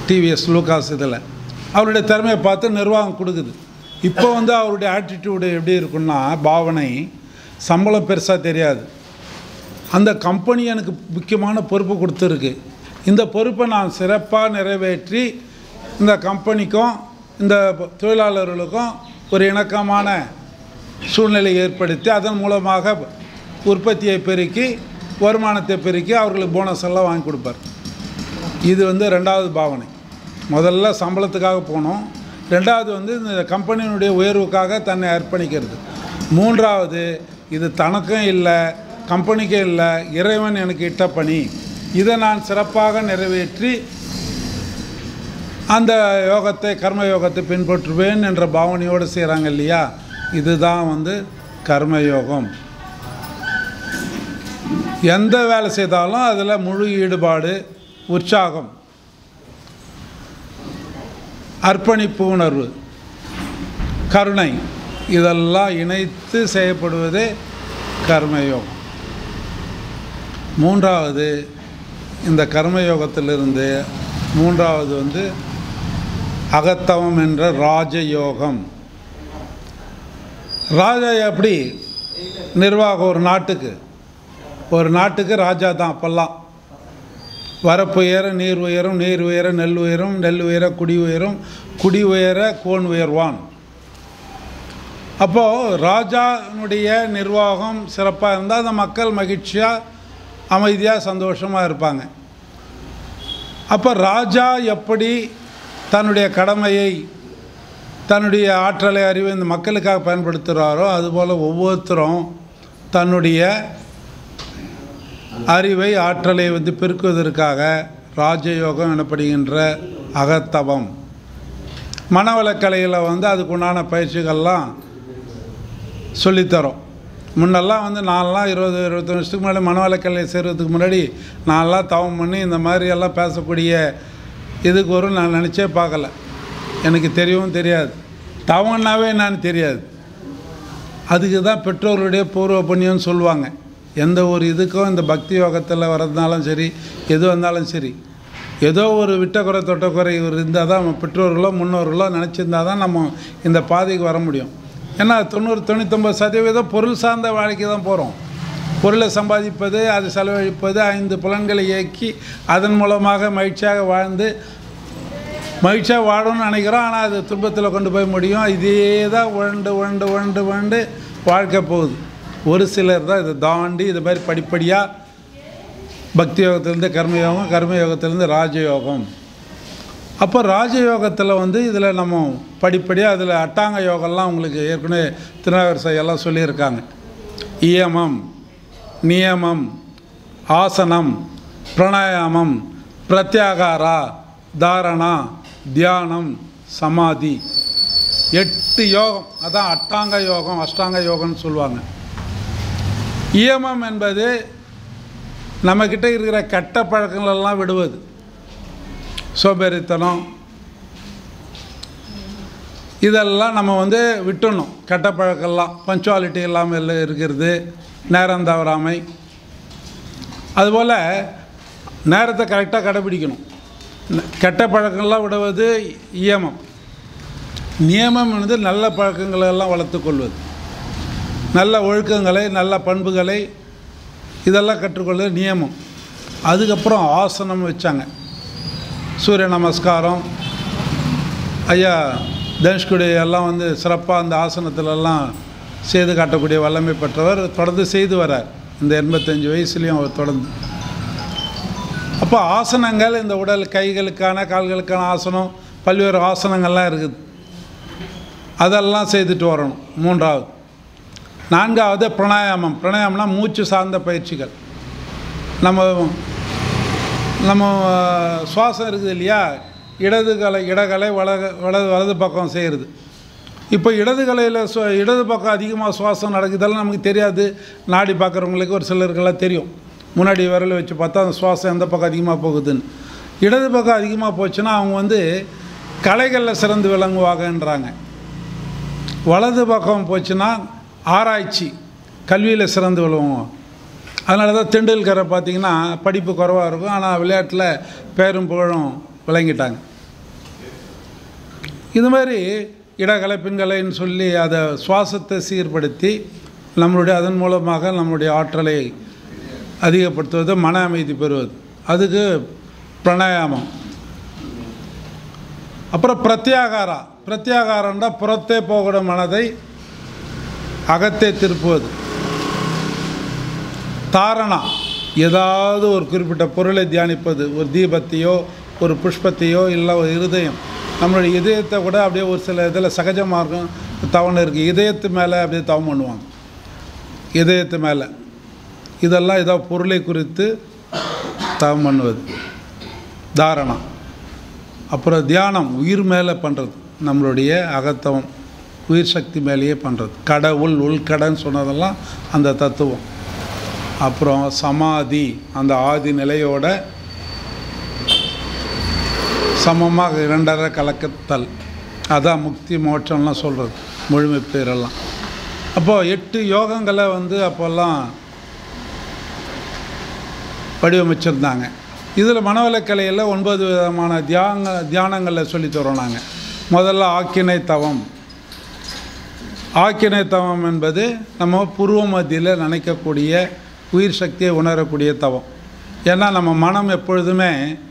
TVS Lucas இதில் அவருடைய திறமையை பார்த்து நிர்வாகம் கொடுக்குது இப்போ வந்து அவருடைய ஆட்டிடியூடு எப்படி இருக்குன்னா பாவனை சம்பளம் பெருசாக தெரியாது அந்த கம்பெனி எனக்கு முக்கியமான பொறுப்பு கொடுத்துருக்கு இந்த பொறுப்பை நான் சிறப்பாக நிறைவேற்றி இந்த கம்பெனிக்கும் இந்த தொழிலாளர்களுக்கும் ஒரு இணக்கமான சூழ்நிலை ஏற்படுத்தி அதன் மூலமாக உற்பத்தியை பெருக்கி வருமானத்தை பெருக்கி அவர்களுக்கு போனஸ் எல்லாம் வாங்கி கொடுப்பார் இது வந்து ரெண்டாவது பாவனை முதல்ல சம்பளத்துக்காக போனோம் ரெண்டாவது வந்து இந்த கம்பெனியினுடைய உயர்வுக்காக தன்னை அர்ப்பணிக்கிறது மூன்றாவது இது தனக்கும் இல்லை கம்பெனிக்கும் இல்லை இறைவன் எனக்கு இட்ட பணி இதை நான் சிறப்பாக நிறைவேற்றி அந்த யோகத்தை கர்ம யோகத்தை பின்பற்றுவேன் என்ற பாவனையோடு செய்கிறாங்க இல்லையா இதுதான் வந்து கர்மயோகம் எந்த வேலை செய்தாலும் அதில் முழு ஈடுபாடு உற்சாகம் அர்ப்பணிப்பு உணர்வு கருணை இதெல்லாம் இணைத்து செய்யப்படுவதே கர்மயோகம் மூன்றாவது இந்த கர்மயோகத்திலிருந்து மூன்றாவது வந்து அகத்தவம் என்ற ராஜயோகம் ராஜா எப்படி நிர்வாகம் ஒரு நாட்டுக்கு ஒரு நாட்டுக்கு ராஜா தான் அப்போல்லாம் வரப்பு உயர நீர் உயரும் நீர் உயர நெல் உயரும் நெல் உயர குடி உயரும் குடி உயர கோன் உயர்வான் அப்போது ராஜானுடைய நிர்வாகம் சிறப்பாக இருந்தால் அந்த மக்கள் மகிழ்ச்சியாக அமைதியாக சந்தோஷமாக இருப்பாங்க அப்போ ராஜா எப்படி தன்னுடைய கடமையை தன்னுடைய ஆற்றலை அறிவை இந்த மக்களுக்காக பயன்படுத்துகிறாரோ அதுபோல் ஒவ்வொருத்தரும் தன்னுடைய அறிவை ஆற்றலை வந்து பெருக்குவதற்காக ராஜயோகம் எனப்படுகின்ற அகத்தவம் மனவளக்கலையில் வந்து அதுக்குண்டான பயிற்சிகள்லாம் சொல்லித்தரோம் முன்னெல்லாம் வந்து நான்லாம் இருபது இருபத்தஞ்சு வருஷத்துக்கு முன்னாடி மனவளக்கலை செய்கிறதுக்கு முன்னாடி நான்லாம் தவம் பண்ணி இந்த மாதிரி எல்லாம் பேசக்கூடிய இதுக்கு வரும் நான் நினச்சே பார்க்கல எனக்கு தெரியவும் தெரியாது தவம்னாவே என்னன்னு தெரியாது அதுக்கு தான் பெற்றோருடைய பூர்வ புண்ணியம்னு சொல்லுவாங்க எந்த ஒரு இதுக்கும் இந்த பக்தி யோகத்தில் வர்றதுனாலும் சரி எது வந்தாலும் சரி ஏதோ ஒரு விட்டக்குறை தொட்டக்குறை ஒரு இருந்தால் தான் நம்ம பெற்றோர்களோ முன்னோர்களோ நினச்சிருந்தா தான் நம்ம இந்த பாதைக்கு வர முடியும் ஏன்னா தொண்ணூறு தொண்ணூத்தொம்பது சதவீதம் பொருள் சார்ந்த வாழ்க்கை தான் போகிறோம் பொருளை சம்பாதிப்பது அது செலவழிப்பது ஐந்து புலன்களை இயக்கி அதன் மூலமாக மகிழ்ச்சியாக வாழ்ந்து மகிழ்ச்சியாக வாழணும்னு நினைக்கிறோம் ஆனால் அது துன்பத்தில் கொண்டு போய் முடியும் இதே தான் உழண்டு உழண்டு உழண்டு உழண்டு வாழ்க்கை போகுது ஒரு சிலர் தான் இதை தாண்டி இது மாதிரி படிப்படியாக பக்தி யோகத்திலேருந்து கர்மயோகம் கர்மயோகத்திலேருந்து ராஜயோகம் அப்போ ராஜயோகத்தில் வந்து இதில் நம்ம படிப்படியாக அதில் அட்டாங்க யோகம்லாம் உங்களுக்கு ஏற்கனவே திருநாகர் எல்லாம் சொல்லியிருக்காங்க இயமம் நியமம் ஆசனம் பிராணாயாமம் பிரத்யாகாரா தாரணா தியானம் சமாதி எட்டு யோகம் அதான் அட்டாங்க யோகம் அஷ்டாங்க யோகம்னு சொல்லுவாங்க இயமம் என்பது நம்மக்கிட்ட இருக்கிற கெட்ட பழக்கங்களெல்லாம் விடுவது சோம்பேறித்தனம் இதெல்லாம் நம்ம வந்து விட்டுடணும் கெட்ட பழக்கம்லாம் பஞ்சுவாலிட்டி இல்லாமல் இல்லை இருக்கிறது நேரம் தவறாமை அதுபோல் நேரத்தை கரெக்டாக கடைபிடிக்கணும் ந- கெட்ட பழக்கங்கள்லாம் விடுவது இயமம் நியமம் வந்து நல்ல பழக்கங்களை எல்லாம் வளர்த்துக்கொள்வது நல்ல ஒழுக்கங்களை நல்ல பண்புகளை இதெல்லாம் கற்றுக்கொள்வது நியமம் அதுக்கப்புறம் ஆசனம் வச்சாங்க சூரிய நமஸ்காரம் ஐயா தனுஷ்குடி எல்லாம் வந்து சிறப்பாக அந்த ஆசனத்திலெல்லாம் செய்து காட்டக்கூடிய வல்லமை பெற்றவர் தொடர்ந்து செய்து வரார் இந்த எண்பத்தஞ்சு வயசுலேயும் அவர் தொடர்ந்து அப்போ ஆசனங்கள் இந்த உடல் கைகளுக்கான கால்களுக்கான ஆசனம் பல்வேறு ஆசனங்கள்லாம் இருக்குது அதெல்லாம் செய்துட்டு வரணும் மூன்றாவது நான்காவது பிராணாயாமம் பிராணாயாமம்னா மூச்சு சார்ந்த பயிற்சிகள் நம்ம நம்ம அஹ், சுவாசம் இருக்குது இல்லையா இடது கலை இடகலை வலக வலது வலது பக்கம் செய்கிறது இப்போ இடது கலையில் சு இடது பக்கம் அதிகமாக சுவாசம் நடக்குதெல்லாம் நமக்கு தெரியாது நாடி பார்க்குறவங்களுக்கு ஒரு சிலருக்கெல்லாம் தெரியும் முன்னாடி விரல் வச்சு பார்த்தா அந்த சுவாசம் எந்த பக்கம் அதிகமாக போகுதுன்னு இடது பக்கம் அதிகமாக போச்சுன்னா அவங்க வந்து கலைகளில் சிறந்து விளங்குவாங்கன்றாங்க வலது பக்கம் போச்சுன்னா ஆராய்ச்சி கல்வியில் சிறந்து விளங்குவோம் அதனால தான் தெண்டுல்கரை பார்த்தீங்கன்னா படிப்பு குறைவாக இருக்கும் ஆனால் விளையாட்டில் பேரும் புகழும் விளங்கிட்டாங்க இது மாதிரி இடகலை பின்கலைன்னு சொல்லி அதை சுவாசத்தை சீர்படுத்தி நம்மளுடைய அதன் மூலமாக நம்மளுடைய ஆற்றலை அதிகப்படுத்துவது மன அமைதி பெறுவது அதுக்கு பிராணாயாமம் அப்புறம் பிரத்யாகாரா பிரத்யாகாரம்னா புறத்தே போகிற மனதை அகத்தே திருப்புவது தாரணா ஏதாவது ஒரு குறிப்பிட்ட பொருளை தியானிப்பது ஒரு தீபத்தையோ ஒரு புஷ்பத்தையோ இல்லை ஒரு இருதயம் நம்மளுடைய இதயத்தை கூட அப்படியே ஒரு சில இதில் சகஜமாக இருக்கும் தவணை இருக்குது இதயத்து மேலே அப்படியே தவம் பண்ணுவாங்க இதயத்து மேலே இதெல்லாம் ஏதோ பொருளை குறித்து தவம் பண்ணுவது தாரணா அப்புறம் தியானம் உயிர் மேலே பண்ணுறது நம்மளுடைய அகத்தவம் உயிர் சக்தி மேலேயே பண்ணுறது கடவுள் உள்கடன்னு சொன்னதெல்லாம் அந்த தத்துவம் அப்புறம் சமாதி அந்த ஆதி நிலையோட சமமாக இரண்டரை கலக்கத்தல் அதான் முக்தி மோட்சம்லாம் சொல்கிறது முழுமை பேரெல்லாம் அப்போது எட்டு யோகங்களை வந்து அப்போல்லாம் வடிவமைச்சிருந்தாங்க இதில் மனவளக்கலையில் ஒன்பது விதமான தியான தியானங்களை சொல்லி தரோம் நாங்கள் முதல்ல ஆக்கினை தவம் ஆக்கினை தவம் என்பது நம்ம புருவ மத்தியில் நினைக்கக்கூடிய உயிர் சக்தியை உணரக்கூடிய தவம் ஏன்னா நம்ம மனம் எப்பொழுதுமே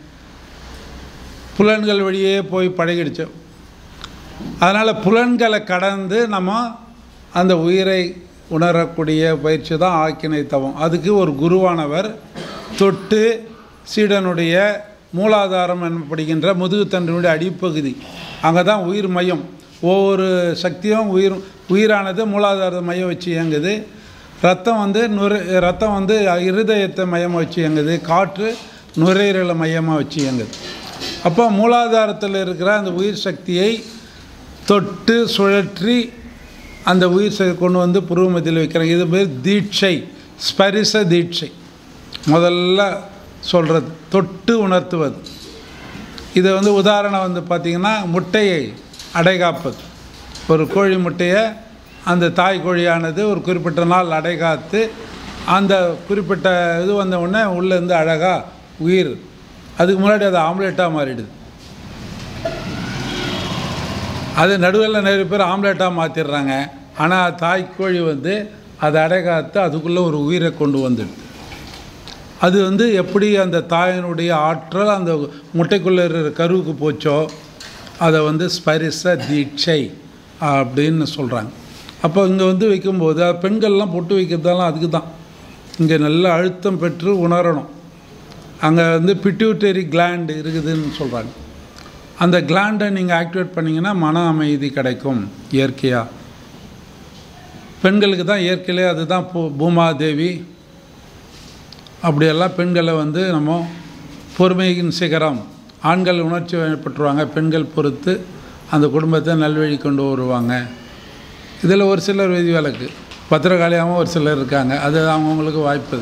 புலன்கள் வழியே போய் பழகிடுச்சு அதனால் புலன்களை கடந்து நம்ம அந்த உயிரை உணரக்கூடிய பயிற்சி தான் ஆக்கினை தவம் அதுக்கு ஒரு குருவானவர் தொட்டு சீடனுடைய மூலாதாரம் எனப்படுகின்ற முதுகுத்தண்டினுடைய அடிப்பகுதி அங்கே தான் உயிர் மையம் ஒவ்வொரு சக்தியும் உயிர் உயிரானது மூலாதார மையம் வச்சு இயங்குது ரத்தம் வந்து நுரை ரத்தம் வந்து இருதயத்தை மையமாக வச்சு இயங்குது காற்று நுரையீரலை மையமாக வச்சு இயங்குது அப்போ மூலாதாரத்தில் இருக்கிற அந்த உயிர் சக்தியை தொட்டு சுழற்றி அந்த உயிர் சக்தி கொண்டு வந்து புருவமத்தியில் வைக்கிறாங்க இது பேர் தீட்சை ஸ்பரிச தீட்சை முதல்ல சொல்கிறது தொட்டு உணர்த்துவது இதை வந்து உதாரணம் வந்து பார்த்திங்கன்னா முட்டையை அடைகாப்பது ஒரு கோழி முட்டையை அந்த தாய் கோழியானது ஒரு குறிப்பிட்ட நாள் அடைகாத்து அந்த குறிப்பிட்ட இது வந்த உடனே உள்ளேருந்து அழகாக உயிர் அதுக்கு முன்னாடி அது ஆம்லேட்டாக மாறிடுது அது நடுவில் நிறைய பேர் ஆம்லேட்டாக மாற்றிடுறாங்க ஆனால் தாய்க்கோழி வந்து அதை அடைகாத்து அதுக்குள்ளே ஒரு உயிரை கொண்டு வந்துடுது அது வந்து எப்படி அந்த தாயினுடைய ஆற்றல் அந்த முட்டைக்குள்ளே இருக்கிற கருவுக்கு போச்சோ அதை வந்து ஸ்பரிச தீட்சை அப்படின்னு சொல்கிறாங்க அப்போ இங்கே வந்து வைக்கும்போது அது பெண்கள்லாம் பொட்டு வைக்கிறதெல்லாம் அதுக்கு தான் இங்கே நல்ல அழுத்தம் பெற்று உணரணும் அங்கே வந்து பிட்யூட்டரி கிளாண்ட் இருக்குதுன்னு சொல்கிறாங்க அந்த கிளாண்டை நீங்கள் ஆக்டிவேட் பண்ணிங்கன்னா மன அமைதி கிடைக்கும் இயற்கையாக பெண்களுக்கு தான் இயற்கையிலே அதுதான் பூ பூமாதேவி அப்படியெல்லாம் பெண்களை வந்து நம்ம பொறுமையின் சிகரம் ஆண்கள் உணர்ச்சி வயப்பட்டுருவாங்க பெண்கள் பொறுத்து அந்த குடும்பத்தை நல்வழி கொண்டு வருவாங்க இதில் ஒரு சிலர் விதி விலக்கு பத்திரகாளியாகவும் ஒரு சிலர் இருக்காங்க அது அவங்கவுங்களுக்கு வாய்ப்பு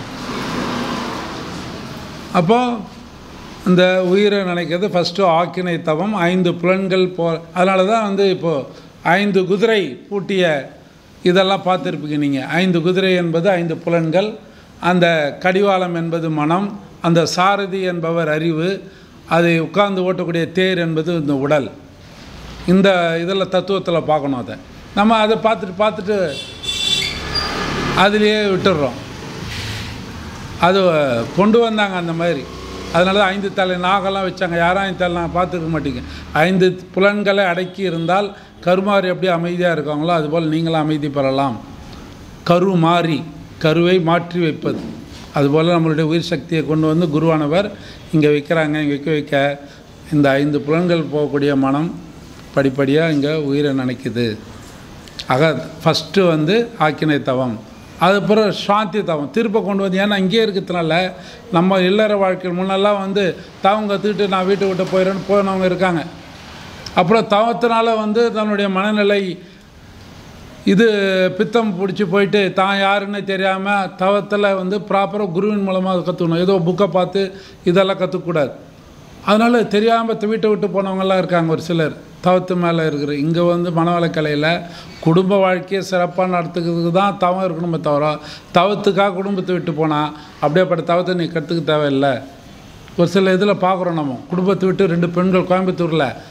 அப்போது இந்த உயிரை நினைக்கிறது ஃபஸ்ட்டு ஆக்கினை தவம் ஐந்து புலன்கள் போ அதனால தான் வந்து இப்போது ஐந்து குதிரை பூட்டிய இதெல்லாம் பார்த்துருப்பீங்க நீங்கள் ஐந்து குதிரை என்பது ஐந்து புலன்கள் அந்த கடிவாளம் என்பது மனம் அந்த சாரதி என்பவர் அறிவு அதை உட்கார்ந்து ஓட்டக்கூடிய தேர் என்பது இந்த உடல் இந்த இதில் தத்துவத்தில் பார்க்கணும் அதை நம்ம அதை பார்த்துட்டு பார்த்துட்டு அதுலேயே விட்டுடுறோம் அது கொண்டு வந்தாங்க அந்த மாதிரி அதனால தான் ஐந்து தலை நாகெல்லாம் வச்சாங்க யாரும் ஐந்து தலை நான் பார்த்துருக்க மாட்டீங்க ஐந்து புலன்களை அடக்கி இருந்தால் கருமாறு எப்படி அமைதியாக இருக்காங்களோ அதுபோல் நீங்களும் அமைதி பெறலாம் கரு மாறி கருவை மாற்றி வைப்பது அதுபோல் நம்மளுடைய உயிர் சக்தியை கொண்டு வந்து குருவானவர் இங்கே வைக்கிறாங்க இங்கே வைக்க வைக்க இந்த ஐந்து புலன்கள் போகக்கூடிய மனம் படிப்படியாக இங்கே உயிரை நினைக்குது ஆக ஃபஸ்ட்டு வந்து ஆக்கினை தவம் அதுக்கப்புறம் சாந்தி தவம் திருப்ப கொண்டு வந்து ஏன்னா இங்கேயே இருக்கிறதுனால நம்ம இல்லற வாழ்க்கையில் முன்னெல்லாம் வந்து தவம் கற்றுக்கிட்டு நான் வீட்டை விட்டு போயிடுறேன்னு போனவங்க இருக்காங்க அப்புறம் தவத்தினால வந்து தன்னுடைய மனநிலை இது பித்தம் பிடிச்சி போயிட்டு தான் யாருன்னு தெரியாமல் தவத்தில் வந்து ப்ராப்பராக குருவின் மூலமாக கற்றுக்கணும் ஏதோ புக்கை பார்த்து இதெல்லாம் கற்றுக்கூடாது அதனால் தெரியாமல் வீட்டை விட்டு போனவங்கெல்லாம் இருக்காங்க ஒரு சிலர் தவத்து மேலே இருக்கிற இங்கே வந்து மனவளக்கலையில் குடும்ப வாழ்க்கையை சிறப்பாக நடத்துக்கிறதுக்கு தான் தவம் இருக்கணுமே தவிர தவத்துக்காக குடும்பத்தை விட்டு போனால் அப்படியேப்பட்ட தவத்தை நீ கற்றுக்க தேவையில்லை ஒரு சில இதில் பார்க்குறோம் நம்ம குடும்பத்தை விட்டு ரெண்டு பெண்கள் கோயம்புத்தூரில்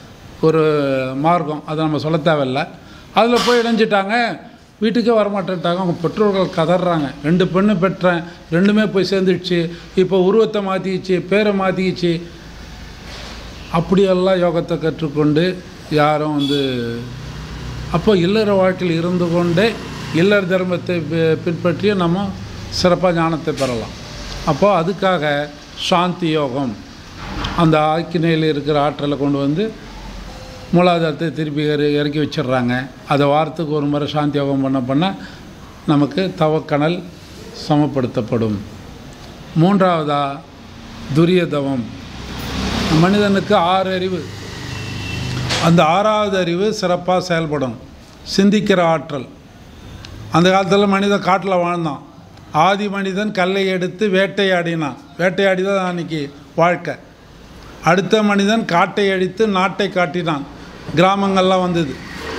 ஒரு மார்க்கம் அதை நம்ம சொல்ல தேவையில்ல அதில் போய் இணைஞ்சிட்டாங்க வீட்டுக்கே வரமாட்டேன்ட்டாங்க அவங்க பெற்றோர்கள் கதறாங்க ரெண்டு பெண்ணு பெற்றேன் ரெண்டுமே போய் சேர்ந்துடுச்சு இப்போ உருவத்தை மாற்றிக்கிச்சு பேரை மாற்றிக்கிச்சு அப்படியெல்லாம் யோகத்தை கற்றுக்கொண்டு யாரும் வந்து அப்போ இல்லற வாழ்க்கையில் இருந்து கொண்டே இல்லற தர்மத்தை பி- பின்பற்றியே நம்ம சிறப்பாக ஞானத்தை பெறலாம் அப்போ அதுக்காக சாந்தி யோகம் அந்த ஆக்கினையில் இருக்கிற ஆற்றலை கொண்டு வந்து மூலாதாரத்தை திருப்பி இற இறக்கி வச்சிடுறாங்க அதை வாரத்துக்கு ஒரு முறை சாந்தி யோகம் பண்ண பண்ண நமக்கு தவக்கணல் சமப்படுத்தப்படும் மூன்றாவதா துரிய தவம் மனிதனுக்கு ஆறு அறிவு அந்த ஆறாவது அறிவு சிறப்பாக செயல்படும் சிந்திக்கிற ஆற்றல் அந்த காலத்தில் மனிதன் காட்டில் வாழ்ந்தான் ஆதி மனிதன் கல்லை எடுத்து வேட்டையாடினான் வேட்டையாடி தான் அன்னைக்கு வாழ்க்கை அடுத்த மனிதன் காட்டை அழித்து நாட்டை காட்டினான் கிராமங்கள்லாம் வந்தது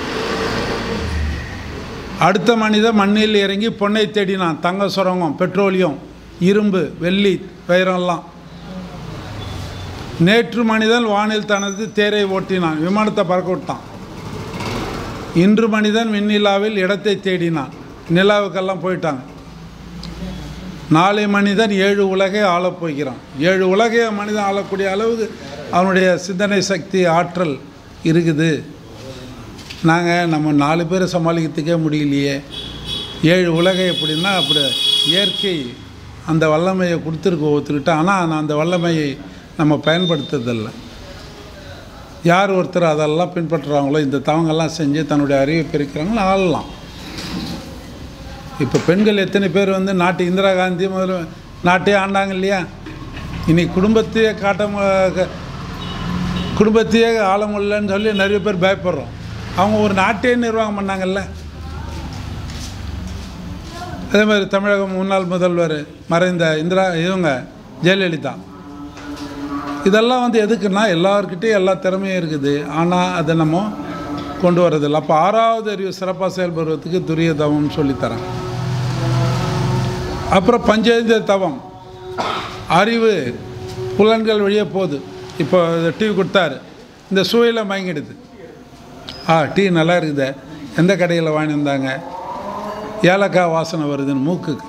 அடுத்த மனிதன் மண்ணில் இறங்கி பொன்னை தேடினான் தங்க சுரங்கம் பெட்ரோலியம் இரும்பு வெள்ளி வைரம்லாம் நேற்று மனிதன் வானில் தனது தேரை ஓட்டினான் விமானத்தை பறக்க விட்டான் இன்று மனிதன் விண்ணிலாவில் இடத்தை தேடினான் நிலாவுக்கெல்லாம் போயிட்டாங்க நாளை மனிதன் ஏழு உலகை ஆளப் போகிறான் ஏழு உலகை மனிதன் ஆளக்கூடிய அளவுக்கு அவனுடைய சிந்தனை சக்தி ஆற்றல் இருக்குது நாங்கள் நம்ம நாலு பேரை சமாளிக்கிறதுக்கே முடியலையே ஏழு உலகை எப்படின்னா அப்படி இயற்கை அந்த வல்லமையை கொடுத்துருக்கு ஒருத்தர்கிட்ட ஆனால் அந்த வல்லமையை நம்ம பயன்படுத்துறதில்ல யார் ஒருத்தர் அதெல்லாம் பின்பற்றுறாங்களோ இந்த தவங்கெல்லாம் செஞ்சு தன்னுடைய அறிவை பெருக்கிறாங்களோ ஆளலாம் இப்போ பெண்கள் எத்தனை பேர் வந்து நாட்டு இந்திரா காந்தி முதல்ல நாட்டையே ஆண்டாங்க இல்லையா இனி குடும்பத்தையே காட்ட மு- க- குடும்பத்தையே ஆள முடியலன்னு சொல்லி நிறைய பேர் பயப்படுறோம் அவங்க ஒரு நாட்டையே நிர்வாகம் பண்ணாங்கல்ல அதே மாதிரி தமிழக முன்னாள் முதல்வர் மறைந்த இந்திரா இவங்க ஜெயலலிதா இதெல்லாம் வந்து எதுக்குன்னா எல்லார்கிட்டயும் எல்லா திறமையும் இருக்குது ஆனால் அதை நம்ம கொண்டு வரதில்லை அப்போ ஆறாவது அறிவு சிறப்பாக செயல்படுறதுக்கு துரிய தவம்னு சொல்லித்தரேன் அப்புறம் பஞ்சேந்திர தவம் அறிவு புலன்கள் வழியே போகுது இப்போ டீ கொடுத்தாரு இந்த சுவையில் மயங்கிடுது ஆ டீ நல்லா இருக்குதே எந்த கடையில் வாங்கியிருந்தாங்க ஏலக்காய் வாசனை வருதுன்னு மூக்குக்கு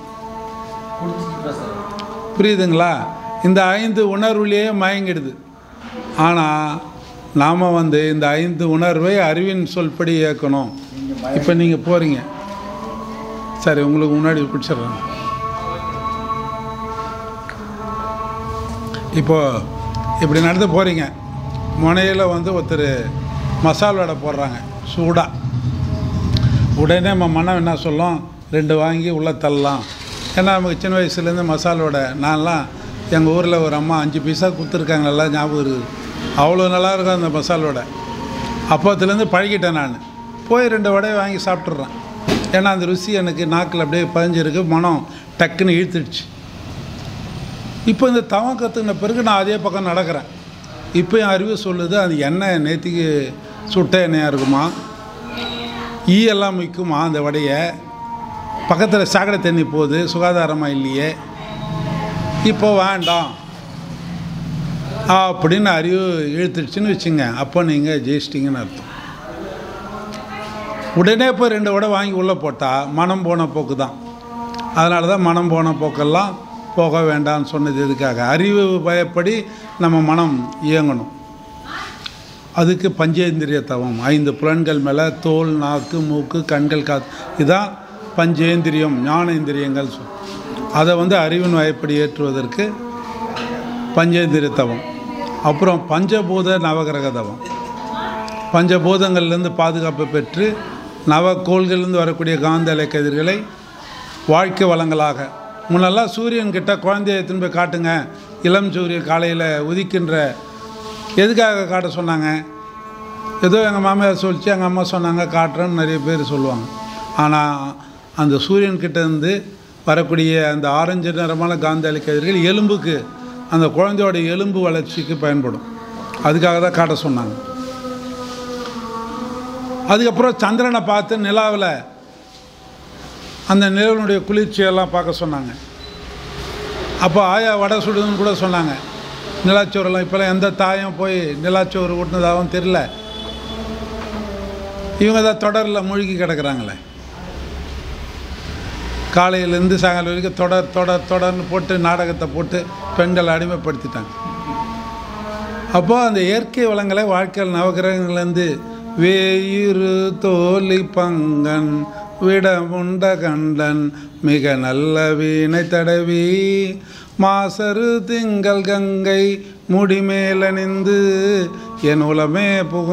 புரியுதுங்களா இந்த ஐந்து உணர்வுலேயே மயங்கிடுது ஆனால் நாம் வந்து இந்த ஐந்து உணர்வை அறிவின் சொல்படி இயக்கணும் இப்போ நீங்கள் போகிறீங்க சரி உங்களுக்கு முன்னாடி பிடிச்சிடுறேன் இப்போ இப்படி நடந்து போகிறீங்க முனையில் வந்து ஒருத்தர் மசால் வடை போடுறாங்க சூடாக உடனே நம்ம மனம் என்ன சொல்லும் ரெண்டு வாங்கி உள்ளே தள்ளலாம் ஏன்னா நமக்கு சின்ன வயசுலேருந்து மசால் வடை நான்லாம் எங்கள் ஊரில் ஒரு அம்மா அஞ்சு பைசா கொடுத்துருக்காங்க நல்லா ஞாபகம் இருக்குது அவ்வளோ நல்லா இருக்கும் அந்த மசால் வடை அப்போத்துலேருந்து பழகிட்டேன் நான் போய் ரெண்டு வடையை வாங்கி சாப்பிட்றேன் ஏன்னா அந்த ருசி எனக்கு நாக்கில் அப்படியே பதிஞ்சிருக்கு மனம் டக்குன்னு இழுத்துடுச்சு இப்போ இந்த தவம் கற்றுக்கின பிறகு நான் அதே பக்கம் நடக்கிறேன் இப்போ என் அறிவு சொல்லுது அது எண்ணெய் நேத்திக்கு சுட்ட எண்ணெயாக இருக்குமா ஈ எல்லாம் மிக்குமா அந்த வடையை பக்கத்தில் சாக்கடை தண்ணி போகுது சுகாதாரமாக இல்லையே இப்போ வேண்டாம் அப்படின்னு அறிவு இழுத்துடுச்சுன்னு வச்சுங்க அப்போ நீங்கள் ஜெயிச்சிட்டிங்கன்னு அர்த்தம் உடனே போய் ரெண்டு வடை வாங்கி உள்ளே போட்டால் மனம் போன போக்கு தான் அதனால தான் மனம் போன போக்கெல்லாம் போக வேண்டாம்னு சொன்னது எதுக்காக அறிவு பயப்படி நம்ம மனம் இயங்கணும் அதுக்கு பஞ்சேந்திரிய தவம் ஐந்து புலன்கள் மேலே தோல் நாக்கு மூக்கு கண்கள் கா இதுதான் பஞ்சேந்திரியம் ஞானேந்திரியங்கள் சொல் அதை வந்து அறிவின் வயப்படி ஏற்றுவதற்கு பஞ்சேந்திரிய தவம் அப்புறம் பஞ்சபூத நவகிரக தவம் பஞ்சபூதங்கள்லேருந்து பாதுகாப்பு பெற்று நவக்கோள்களிலிருந்து வரக்கூடிய காந்த அலை கதிர்களை வாழ்க்கை வளங்களாக முன்னெல்லாம் சூரியன் கிட்ட குழந்தைய திரும்ப காட்டுங்க இளம் சூரியன் காலையில் உதிக்கின்ற எதுக்காக காட்ட சொன்னாங்க ஏதோ எங்கள் மாமியார் சொல்லிச்சு எங்கள் அம்மா சொன்னாங்க காட்டுறேன்னு நிறைய பேர் சொல்லுவாங்க ஆனால் அந்த சூரியன் கிட்ட இருந்து வரக்கூடிய அந்த ஆரஞ்சு நிறமான காந்த அலை கதிர்கள் எலும்புக்கு அந்த குழந்தையோட எலும்பு வளர்ச்சிக்கு பயன்படும் அதுக்காக தான் காட்ட சொன்னாங்க அதுக்கப்புறம் சந்திரனை பார்த்து நிலாவில் அந்த நிலவனுடைய குளிர்ச்சியெல்லாம் பார்க்க சொன்னாங்க அப்போ ஆயா வடை சுடுதுன்னு கூட சொன்னாங்க நிலாச்சோறுலாம் இப்போலாம் எந்த தாயும் போய் நிலாச்சோறு ஊட்டினதாகவும் தெரில இவங்க தான் தொடரில் மூழ்கி கிடக்குறாங்களே காலையிலேருந்து சாயங்காலம் வரைக்கும் தொடர் தொடர் தொடர்னு போட்டு நாடகத்தை போட்டு பெண்களை அடிமைப்படுத்திட்டாங்க அப்போ அந்த இயற்கை வளங்களை வாழ்க்கையில் நவகிரகங்கள்லேருந்து வேயிரு தோழி பங்கன் விடமுண்ட கண்டன் மிக நல்ல வீணை தடவி மாசரு திங்கள் கங்கை முடிமேலணிந்து என் உலமே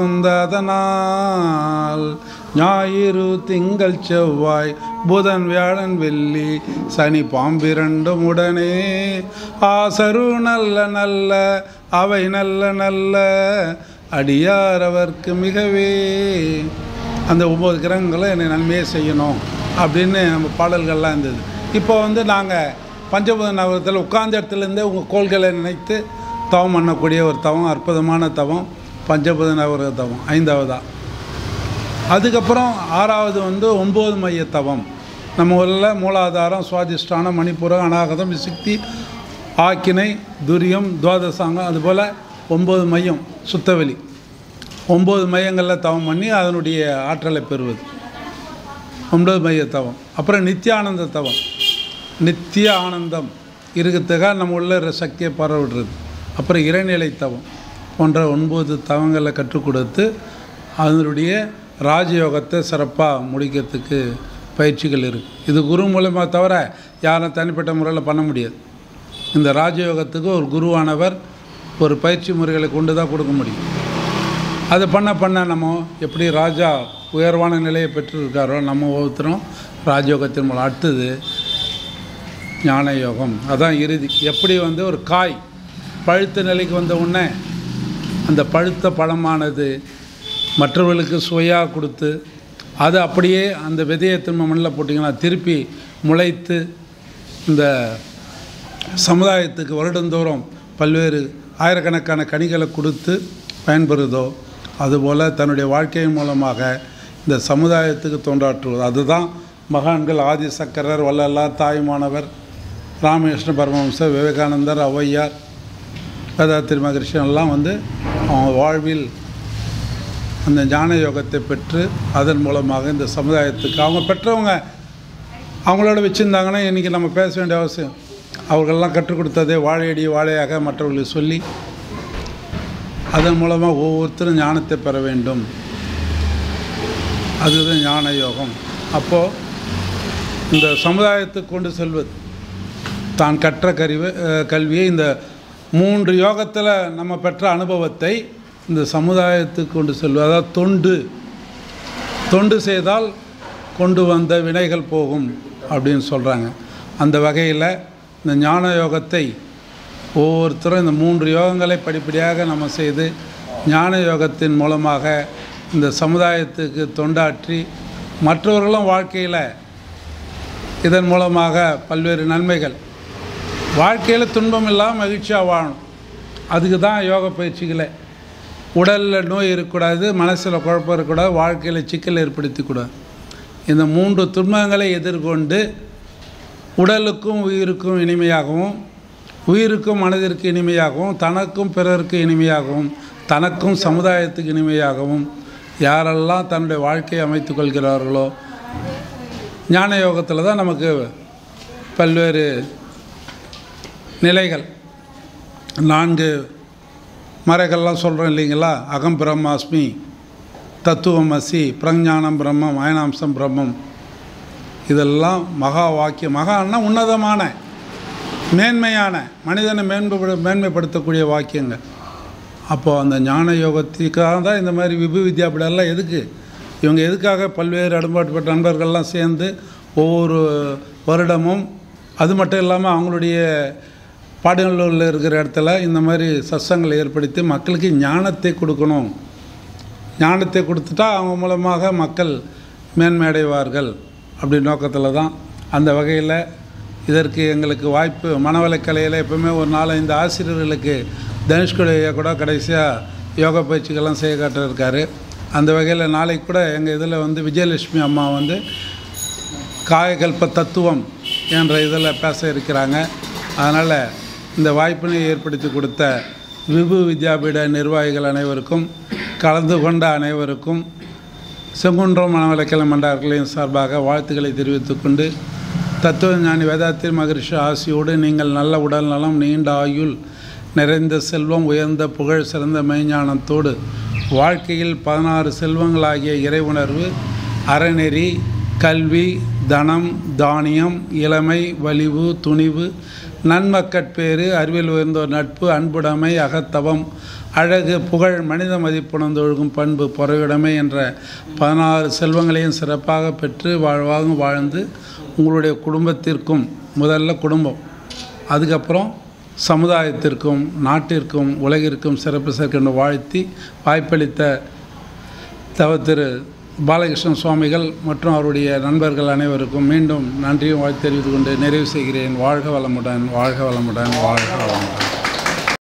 புகுந்ததனால் ஞாயிறு திங்கள் செவ்வாய் புதன் வியாழன் வெள்ளி சனி பாம்பிரண்டும் உடனே ஆசரு நல்ல நல்ல அவை நல்ல நல்ல அடியார் அவர்க்கு மிகவே அந்த ஒம்பது கிரகங்களும் என்னை நன்மையே செய்யணும் அப்படின்னு நம்ம பாடல்கள்லாம் இருந்தது இப்போ வந்து நாங்கள் பஞ்சபூத நகரத்தில் உட்கார்ந்த இடத்துலேருந்தே உங்கள் கோள்களை நினைத்து தவம் பண்ணக்கூடிய ஒரு தவம் அற்புதமான தவம் பஞ்சபூத நவர தவம் ஐந்தாவதா அதுக்கப்புறம் ஆறாவது வந்து ஒம்பது மைய தவம் நம்ம ஊரில் மூலாதாரம் சுவாதிஷ்டானம் மணிப்புரம் அநாகதம் விசுக்தி ஆக்கினை துரியம் துவாதசாங்கம் அதுபோல் ஒம்பது மையம் சுத்தவெளி ஒம்பது மையங்களில் தவம் பண்ணி அதனுடைய ஆற்றலை பெறுவது ஒன்பது மைய தவம் அப்புறம் நித்தியானந்த தவம் நித்திய ஆனந்தம் இருக்கிறதுக்காக நம்ம உள்ள இருக்கிற சக்தியை பரவிடுறது அப்புறம் இறைநிலை தவம் போன்ற ஒன்பது தவங்களை கற்றுக் கொடுத்து அதனுடைய ராஜயோகத்தை சிறப்பாக முடிக்கிறதுக்கு பயிற்சிகள் இருக்குது இது குரு மூலமாக தவிர யாரும் தனிப்பட்ட முறையில் பண்ண முடியாது இந்த ராஜயோகத்துக்கு ஒரு குருவானவர் ஒரு பயிற்சி முறைகளை கொண்டு தான் கொடுக்க முடியும் அதை பண்ண பண்ண நம்ம எப்படி ராஜா உயர்வான நிலையை பெற்றிருக்காரோ நம்ம ஒவ்வொருத்தரும் ராஜயோகத்தின் மூலம் அடுத்தது ஞான யோகம் அதான் இறுதி எப்படி வந்து ஒரு காய் பழுத்த நிலைக்கு வந்த உடனே அந்த பழுத்த பழமானது மற்றவர்களுக்கு சுவையாக கொடுத்து அது அப்படியே அந்த விதையை திரும்ப மண்ணில் போட்டிங்கன்னா திருப்பி முளைத்து இந்த சமுதாயத்துக்கு வருடந்தோறும் பல்வேறு ஆயிரக்கணக்கான கனிகளை கொடுத்து பயன்பெறுதோ அதுபோல் தன்னுடைய வாழ்க்கையின் மூலமாக இந்த சமுதாயத்துக்கு தொண்டாற்றுவது அதுதான் மகான்கள் ஆதி சக்கரர் வள்ளலார் தாய்மானவர் ராமகிருஷ்ண பரமஹம்சர் விவேகானந்தர் ஔவையார் வேதாத்திரி மகரிஷி எல்லாம் வந்து அவங்க வாழ்வில் அந்த ஞான யோகத்தை பெற்று அதன் மூலமாக இந்த சமுதாயத்துக்கு அவங்க பெற்றவங்க அவங்களோட வச்சுருந்தாங்கன்னா இன்றைக்கி நம்ம பேச வேண்டிய அவசியம் அவர்களெல்லாம் கற்றுக் கொடுத்ததே வாழையடி வாழையாக மற்றவர்களுக்கு சொல்லி அதன் மூலமாக ஒவ்வொருத்தரும் ஞானத்தை பெற வேண்டும் அதுதான் ஞான யோகம் அப்போது இந்த சமுதாயத்துக்கு கொண்டு செல்வது தான் கற்ற கருவி அஹ், கல்வியை இந்த மூன்று யோகத்தில் நம்ம பெற்ற அனுபவத்தை இந்த சமுதாயத்துக்கு கொண்டு செல்வது அதாவது தொண்டு தொண்டு செய்தால் கொண்டு வந்த வினைகள் போகும் அப்படின்னு சொல்கிறாங்க அந்த வகையில் இந்த ஞான யோகத்தை ஒவ்வொருத்தரும் இந்த மூன்று யோகங்களை படிப்படியாக நம்ம செய்து ஞான யோகத்தின் மூலமாக இந்த சமுதாயத்துக்கு தொண்டாற்றி மற்றவர்களும் வாழ்க்கையில் இதன் மூலமாக பல்வேறு நன்மைகள் வாழ்க்கையில் துன்பம் இல்லாமல் மகிழ்ச்சியாக வாழணும் அதுக்கு தான் யோக பயிற்சிகளே உடலில் நோய் இருக்கக்கூடாது மனசில் குழப்பம் இருக்கக்கூடாது வாழ்க்கையில் சிக்கல் ஏற்படுத்திக்கூடாது இந்த மூன்று துன்பங்களை எதிர்கொண்டு உடலுக்கும் உயிருக்கும் இனிமையாகவும் உயிருக்கும் மனதிற்கு இனிமையாகவும் தனக்கும் பிறருக்கு இனிமையாகவும் தனக்கும் சமுதாயத்துக்கு இனிமையாகவும் யாரெல்லாம் தன்னுடைய வாழ்க்கையை அமைத்துக் கொள்கிறார்களோ ஞான யோகத்தில் தான் நமக்கு பல்வேறு நிலைகள் நான்கு மறைகள்லாம் சொல்கிறோம் இல்லைங்களா அகம் பிரம்மாஸ்மி தத்துவம் அசி பிரஞானம் பிரம்மம் அயனாம்சம் பிரம்மம் இதெல்லாம் மகா வாக்கியம் மகான்னா உன்னதமான மேன்மையான மனிதனை மேன்படு மேன்மைப்படுத்தக்கூடிய வாக்கியங்கள் அப்போது அந்த ஞான யோகத்துக்காக தான் இந்த மாதிரி விபு வித்யாபீடெல்லாம் எதுக்கு இவங்க எதுக்காக பல்வேறு அடும்பாட்டுப்பட்ட நண்பர்கள்லாம் சேர்ந்து ஒவ்வொரு வருடமும் அது மட்டும் இல்லாமல் அவங்களுடைய பாடநூலில் இருக்கிற இடத்துல இந்த மாதிரி சத்சங்களை ஏற்படுத்தி மக்களுக்கு ஞானத்தை கொடுக்கணும் ஞானத்தை கொடுத்துட்டா அவங்க மூலமாக மக்கள் மேன்மை அடைவார்கள் அப்படி நோக்கத்தில் தான் அந்த வகையில் இதற்கு எங்களுக்கு வாய்ப்பு மனவளக்கலையில் எப்பவுமே ஒரு நாலஞ்சு ஆசிரியர்களுக்கு தனுஷ்குடைய கூட கடைசியாக யோகா பயிற்சிகள்லாம் செய்ய காட்டிருக்காரு அந்த வகையில் நாளைக்கு கூட எங்கள் இதில் வந்து விஜயலட்சுமி அம்மா வந்து காயகல்ப தத்துவம் என்ற இதில் பேச இருக்கிறாங்க அதனால் இந்த வாய்ப்பினை ஏற்படுத்தி கொடுத்த விபு வித்யாபீட நிர்வாகிகள் அனைவருக்கும் கலந்து கொண்ட அனைவருக்கும் செங்குன்றம் மனவளக்கலை மண்டார்களின் சார்பாக வாழ்த்துக்களை தெரிவித்துக் கொண்டு தத்துவ ஞானி வேதாத்திரி மகரிஷி ஆசியோடு நீங்கள் நல்ல உடல் நலம் நீண்ட ஆயுள் நிறைந்த செல்வம் உயர்ந்த புகழ் சிறந்த மெய்ஞானத்தோடு வாழ்க்கையில் பதினாறு செல்வங்களாகிய இறைவுணர்வு அறநெறி கல்வி தனம் தானியம் இளமை வலிவு துணிவு நன்மக்கட்பேறு அறிவில் உயர்ந்தோர் நட்பு அன்புடைமை அகத்தவம் அழகு புகழ் மனித மதிப்புணர்ந்தொழுகும் பண்பு பொறையுடைமை என்ற பதினாறு செல்வங்களையும் சிறப்பாக பெற்று வாழ்வாக வாழ்ந்து உங்களுடைய குடும்பத்திற்கும் முதல்ல குடும்பம் அதுக்கப்புறம் சமுதாயத்திற்கும் நாட்டிற்கும் உலகிற்கும் சிறப்பு சேர்க்கின்ற வாழ்த்தி வாய்ப்பளித்த தவ திரு பாலகிருஷ்ணன் சுவாமிகள் மற்றும் அவருடைய நண்பர்கள் அனைவருக்கும் மீண்டும் நன்றியும் வாழ்த்து தெரிவித்துக் கொண்டு நிறைவு செய்கிறேன் வாழ்க வளமுடன் வாழ்க வளமுடன் வாழ்க வளமுடன்